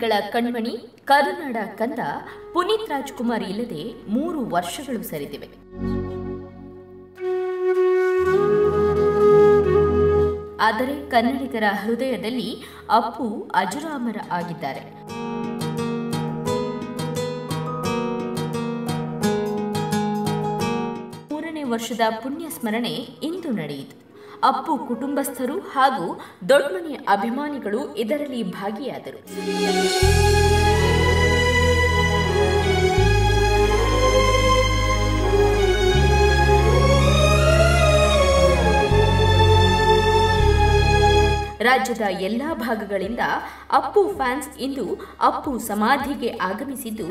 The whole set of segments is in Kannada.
ಅಭಿಮಾನಿಗಳ ಕಣ್ಮಣಿ ಕರುನಾಡ ಕಂದ ಪುನೀತ್ ರಾಜ್ಕುಮಾರ್ ಇಲ್ಲದೆ ಮೂರು ವರ್ಷಗಳು ಸರಿದಿವೆ ಆದರೆ ಕನ್ನಡಿಗರ ಹೃದಯದಲ್ಲಿ ಅಪ್ಪು ಅಜರಾಮರ ಆಗಿದ್ದಾರೆ ಮೂರನೇ ವರ್ಷದ ಪುಣ್ಯ ಸ್ಮರಣೆ ಇಂದು ನಡೆಯಿತು ಅಪ್ಪು ಕುಟುಂಬಸ್ಥರು ಹಾಗೂ ದೊಡ್ಡಮನೆಯ ಅಭಿಮಾನಿಗಳು ಇದರಲ್ಲಿ ಭಾಗಿಯಾದರು ರಾಜ್ಯದ ಎಲ್ಲಾ ಭಾಗಗಳಿಂದ ಅಪ್ಪು ಫ್ಯಾನ್ಸ್ ಇಂದು ಅಪ್ಪು ಸಮಾಧಿಗೆ ಆಗಮಿಸಿದ್ದು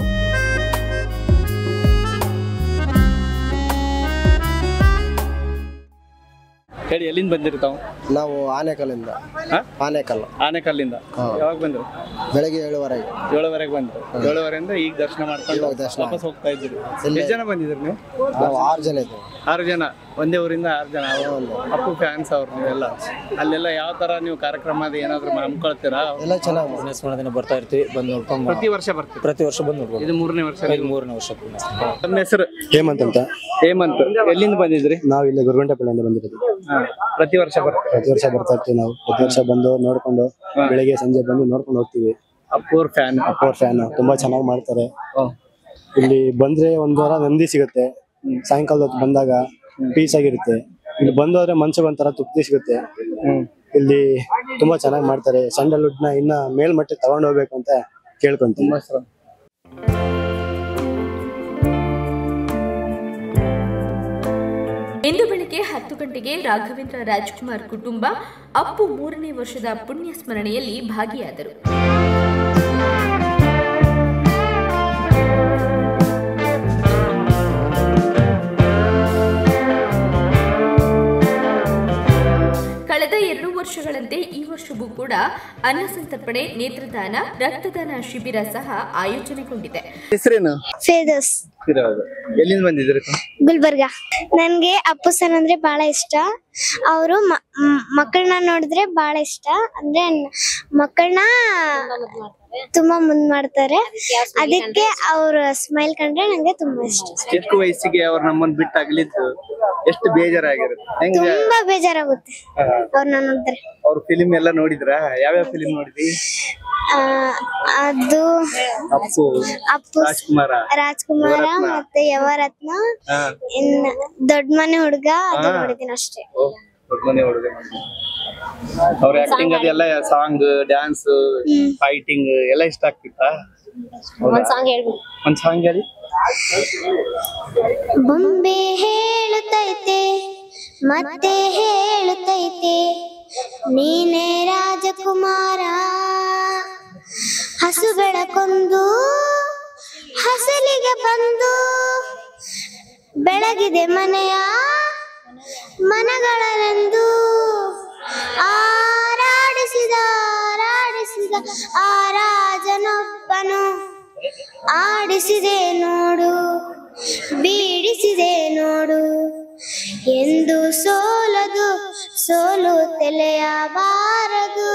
ಹೇಳಿ ಎಲ್ಲಿಂದ ಬಂದಿರ್ತಾವ ನಾವು ಆನೆಕಲ್ಲಿಂದ ಹಾ? ಆನೆಕಲ್ ಆನೆಕಲ್ಲಿಂದ ಹಾ. ಯಾವಾಗ ಬಂದ್ರು ಬೆಳಗ್ಗೆ ಏಳುವರೆಗೆ ಏಳುವರೆಗೆ ಬಂದ್ರು ಏಳುವರೆಯಿಂದ ಈಗ ದರ್ಶನ ಮಾಡ್ಕೊಂಡು ಇವಾಗ ದರ್ಶನ. ವಾಪಸ್ ಹೋಗ್ತಾ ಇದ್ದೀರಿ ಇಲ್ಲೇ. ಎಷ್ಟು ಜನ ಬಂದಿದ್ರಿ ನೀವು ನಾವು ಆರು ಜನ ಇದ್ದೇವೆ ಆರು ಜನ ಒಂದೇ ಊರಿಂದ ಆರು ಜನ ಹೌದು. ಅಪ್ಪು ಫ್ಯಾನ್ಸ್ ಅವ್ರು ನೀವೆಲ್ಲ ಅಲ್ಲೆಲ್ಲ ಯಾವ ತರ ನೀವು ಕಾರ್ಯಕ್ರಮ ಅದು ಏನಾದ್ರು ಹಮ್ಕೊಳ್ತೀರಾ ಎಲ್ಲ ಚೆನ್ನಾಗಿ ಪುಣ್ಯ ಸ್ಮರಣೆ ಬರ್ತಾ ಇರ್ತೀವಿ ಬಂದು ನೋಡ್ಕೊಂಡು ಪ್ರತಿ ವರ್ಷ ಬರ್ತೀವಿ ಪ್ರತಿ ವರ್ಷ ಬಂದು ನೋಡ್ಕೊಂಡು ಇದು ಮೂರನೇ ವರ್ಷ ಇದು ಮೂರನೇ ವರ್ಷ ಪುಣ್ಯ ಸ್ಮರಣೆ. ನಮ್ಮ ಹೆಸರು ಹೇಮಂತ್ ಅಂತ ಹೇಮಂತ್ ಎಲ್ಲಿಂದ ಬಂದಿದ್ರಿ ನಾವು ಇಲ್ಲಿ ಗುರುಗಂಟೆಪಳ್ಳಿಯಿಂದ ಬಂದಿರೋದು ಹಾ. ಪ್ರತಿ ವರ್ಷ ಬರ್ತೀವಿ ಪ್ರತಿ ವರ್ಷ ಬರ್ತಾ ಇರ್ತೀವಿ ನಾವು ಪ್ರತಿ ವರ್ಷ ಬಂದು ನೋಡ್ಕೊಂಡು ಬೆಳಿಗ್ಗೆ ಸಂಜೆ ಬಂದು ನೋಡ್ಕೊಂಡು ಹೋಗ್ತೀವಿ ಅಪ್ಪೋರ್ ಫ್ಯಾನ್ ಅಪ್ಪವ್ರ ಫ್ಯಾನ್ ತುಂಬಾ ಚೆನ್ನಾಗಿ ಮಾಡ್ತಾರೆ ಇಲ್ಲಿ ಬಂದ್ರೆ ಒಂದ್ ವಾರ ನೆಮ್ಮದಿ ಸಿಗುತ್ತೆ ಸಾಯಂಕಾಲದ ಹೊತ್ತು ಬಂದಾಗ ಪೀಸ್ ಆಗಿರುತ್ತೆ ಇಲ್ಲಿ ಬಂದೋದ್ರೆ ಮನ್ಸಿಗೆ ಒಂಥರ ತೃಪ್ತಿ ಸಿಗುತ್ತೆ ಇಲ್ಲಿ ತುಂಬಾ ಚೆನ್ನಾಗಿ ಮಾಡ್ತಾರೆ ಸ್ಯಾಂಡಲ್ವುಡ್ ನ ಇನ್ನ ಮೇಲ್ಮಟ್ಟಕ್ಕೆ ತಗೊಂಡ್ ಹೋಗ್ಬೇಕು ಅಂತ ಕೇಳ್ಕೊಂತೀನಿ ಇಂದು ಬೆಳಿಗ್ಗೆ ಹತ್ತು ಗಂಟೆಗೆ ರಾಘವೇಂದ್ರ ರಾಜ್ಕುಮಾರ್ ಕುಟುಂಬ ಅಪ್ಪು ಮೂರನೇ ವರ್ಷದ ಪುಣ್ಯ ಸ್ಮರಣೆಯಲ್ಲಿ ಭಾಗಿಯಾದರು ಕಳೆದ ಎರಡು ವರ್ಷಗಳಂತೆ ಈ ವರ್ಷವೂ ಕೂಡ ಅನ್ನ ಸಂತರ್ಪಣೆ ನೇತ್ರದಾನ ರಕ್ತದಾನ ಶಿಬಿರ ಸಹ ಆಯೋಜನೆಗೊಂಡಿದೆ ಹೆಸರೇನು ಫೇದಸ್ ಎಲ್ಲಿಂದ ಬಂದಿದ್ರಿ ಗುಲ್ಬರ್ಗ ನನ್ಗೆ ಅಪ್ಪು ಸರ್ ಅಂದ್ರೆ ಬಹಳ ಇಷ್ಟ ಅವರು ಮಕ್ಕಳನ್ನ ನೋಡಿದ್ರೆ ಬಹಳ ಇಷ್ಟ ಅಂದ್ರೆ ಮಕ್ಕಳನ್ನ ತುಂಬಾ ಮುಂದ್ ಮಾಡ್ತಾರೆ ಅದಕ್ಕೆ ಅವ್ರ ಸ್ಮೈಲ್ ಕಂಡ್ರೆ ನಂಗೆ ತುಂಬಾ ಇಷ್ಟ ಚಿಕ್ಕ ವಯಸ್ಸಿಗೆ ಅವ್ರು ನಮ್ಮನ್ನ ಬಿಟ್ಟು ಅಗಲಿದ್ದು ಎಷ್ಟು ಬೇಜಾರಾಗಿರುತ್ತೆ ಹೆಂಗ ತುಂಬಾ ಬೇಜಾರಾಗುತ್ತೆ ಅವ್ರನ್ನ ನೋಡಿದ್ರೆ ಅವ್ರ ಫಿಲಿಂ ಎಲ್ಲ ನೋಡಿದ್ರ ಯಾವ್ಯಾವ ಫಿಲಿಂ ನೋಡಿದ್ರಿ ಆ, ಅದು ಅಪ್ಪು ಅಪ್ಪು ರಾಜ್ಕುಮಾರ ರಾಜ್ಕುಮಾರ ಯುವರತ್ನ. ಮತ್ತೆ ಯವರತ್ನ ಹಾ. ಇನ್ನ ದೊಡ್ಡ ಮನೆ ಹುಡುಗ ಅದು ಹಾ. ನೋಡಿದೀನಿ ಅಷ್ಟೇ ಓ, ದೊಡ್ಡ ಮನೆ ಹುಡುಗ ಅವ್ರ ಆಕ್ಟಿಂಗ್ ಅದೆಲ್ಲ ಸಾಂಗ್ ಡ್ಯಾನ್ಸ್ ಫೈಟಿಂಗ್ ಎಲ್ಲ ಇಷ್ಟ ಆಗ್ತಿತ್ತಾ ಒಂದ್ ಸಾಂಗ್ ಹೇಳ್ಬೇಕು ಒಂದ್ ಸಾಂಗ್ ಹೇಳಿ ಬೊಂಬೆ ಹೇಳುತ್ತೈತೆ ಮತ್ತೆ ಹೇಳುತ್ತೈತೆ ನೀನೇ ರಾಜಕುಮಾರ ಹಸು ಬೆಳಕೊಂದು ಹಸಲಿಗೆ ಬಂದು ಬೆಳಗಿದೆ ಮನೆಯ ಮನಗಳಲೆಂದು ಆರಾಡಿಸಿದ ಆರಾಡಿಸಿದ ಆ ರಾಜನೊಬ್ಬನು ಆಡಿಸಿದೆ ನೋಡು ಬೀಡಿಸಿದೆ ನೋಡು ಎಂದು ಸೋಲದು ಸೋಲು ತೆಲೆಯಬಾರದು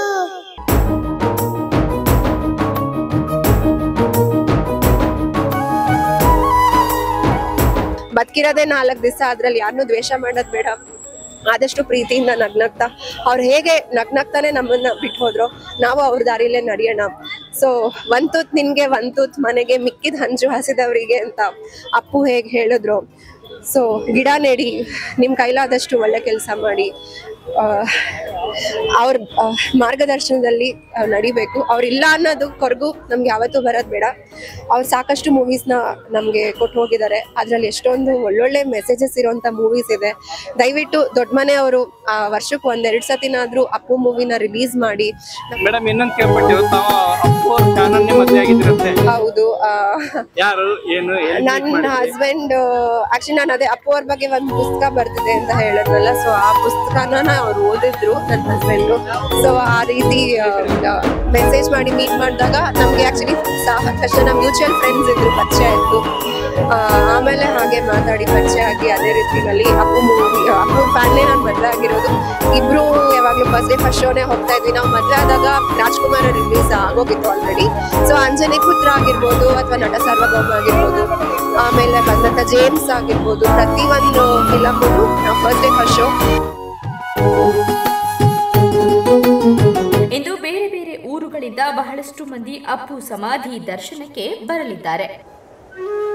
ಬದುಕಿರೋದೇ ನಾಲ್ಕು ದಿವಸ ಅದ್ರಲ್ಲಿ ಯಾರನ್ನೂ ದ್ವೇಷ ಮಾಡೋದ್ ಬೇಡ ಆದಷ್ಟು ಪ್ರೀತಿಯಿಂದ ನಗ್ನಗ್ತಾ ಅವ್ರು ಹೇಗೆ ನಗ್ನಗ್ತಾನೆ ನಮ್ಮನ್ನ ಬಿಟ್ಟು ಹೋದ್ರು ನಾವು ಅವ್ರ ದಾರಿಲೇ ನಡೆಯೋಣ ಸೊ ಒಂದ್ ತೂತ್ ನಿನ್ಗೆ ಒಂದ್ ತೂತ್ ಮನೆಗೆ ಮಿಕ್ಕಿದ ಹಂಚು ಹಸಿದವರಿಗೆ ಅಂತ ಅಪ್ಪು ಹೇಗೆ ಹೇಳಿದ್ರು ಸೊ ಗಿಡ ನೆಡಿ ನಿಮ್ ಕೈಲಾದಷ್ಟು ಒಳ್ಳೆ ಕೆಲಸ ಮಾಡಿ ಆ, ಅವ್ರ ಆ, ಮಾರ್ಗದರ್ಶನದಲ್ಲಿ ಆ, ನಡಿಬೇಕು ಅವ್ರಿಲ್ಲ ಅನ್ನೋದು ಕೊರಗು ನಮ್ಗೆ ಯಾವತ್ತೂ ಬರೋದು ಬೇಡ ಅವ್ರು ಸಾಕಷ್ಟು ಮೂವೀಸ್ನ ನಮಗೆ ಕೊಟ್ಟು ಹೋಗಿದ್ದಾರೆ ಅದರಲ್ಲಿ ಎಷ್ಟೊಂದು ಒಳ್ಳೊಳ್ಳೆ ಮೆಸೇಜಸ್ ಇರುವಂಥ ಮೂವೀಸ್ ಇದೆ ದಯವಿಟ್ಟು ದೊಡ್ಡ ಮನೆಯವರು ವರ್ಷಕ್ಕೆ ಒಂದೆರಡು ಸತಿನಾದ್ರೂ ಅಪ್ಪು ಮೂವಿನ ರಿಲೀಸ್ ಮಾಡಿ ಮೇಡಮ್ ಇನ್ನೊಂದ್ ಕೇಳ್ಬಿಟ್ಟು ತಾವು ಅಪ್ಪು ಅವ್ರ ಫ್ಯಾನ್ ಮದ್ವೆ ಆಗಿದ್ರಂತೆ ಹೌದು ಆ, ಯಾರು ಏನು ಎಲ್ಲಿ meet ನನ್ನ ಮಾಡಿದ್ರಿ? ಹಸ್ಬೆಂಡ್ ಆಕ್ಚುಲಿ ನಾನು ಅದೇ ಅಪ್ಪು ಅವ್ರ ಬಗ್ಗೆ ಒಂದು ಪುಸ್ತಕ ಬರ್ತಿದೆ ಅಂತ ಹೇಳಿದ್ನಲ್ಲ ಸೊ ಆ ಪುಸ್ತಕನ ಅವ್ರು ಓದಿದ್ರು ನನ್ನ ಹಸ್ಬೆಂಡ್ ಸೊ ಆ ರೀತಿ ಮೆಸೇಜ್ ಮಾಡಿ ಮೀಟ್ ಮಾಡಿದಾಗ ನಮ್ಗೆ ಆಕ್ಚುಲಿ ಸಾಕಷ್ಟು ಜನ ಮ್ಯೂಚುವಲ್ ಫ್ರೆಂಡ್ಸ್ ಇದ್ರು ಪರಿಚಯ ಇತ್ತು ಆ, ಆ ಆಮೇಲೆ ಹಾಗೆ ಮಾತಾಡಿ ಪರಿಚಯ ಆಗಿ ಅದೇ ರೀತಿನಲ್ಲಿ ಅಪ್ಪು ಮೂವಿ ಅಪ್ಪು ಫ್ಯಾನ್ಲೇ ನಾನು ಮದ್ವೆ ಆಗಿರೋದು ಇಬ್ರು ಯಾವಾಗ್ಲೂ ಫಸ್ಟ್ ಡೇ ಫಸ್ಟ್ ಶೋನೇ ಹೋಗ್ತಾ ಇದ್ವಿ ನಾವು ಮದ್ವೆ ಆದಾಗ ರಾಜ್ಕುಮಾರ್ ರಿಲೀಸ್ ಆಗೋಗಿತ್ತು ಆಲ್ರೆಡಿ ಸೊ ಅಂಜನಿ ಪುತ್ರ ಆಗಿರ್ಬೋದು ಅಥವಾ ನಟ ಸಾರ್ವಭೌಮ ಆಗಿರ್ಬೋದು ಆಮೇಲೆ ಬಂದಂತ ಜೇಮ್ಸ್ ಆಗಿರ್ಬೋದು ಪ್ರತಿ ಒಂದು ಫಿಲಮ್ ನಾವು ಫಸ್ಟ್ ಡೇ ಫಸ್ಟ್ ಶೋ ಇಂದು ಬೇರೆ ಬೇರೆ ಊರುಗಳಿಂದ ಬಹಳಷ್ಟು ಮಂದಿ ಅಪ್ಪು ಸಮಾಧಿ ದರ್ಶನಕ್ಕೆ ಬರಲಿದ್ದಾರೆ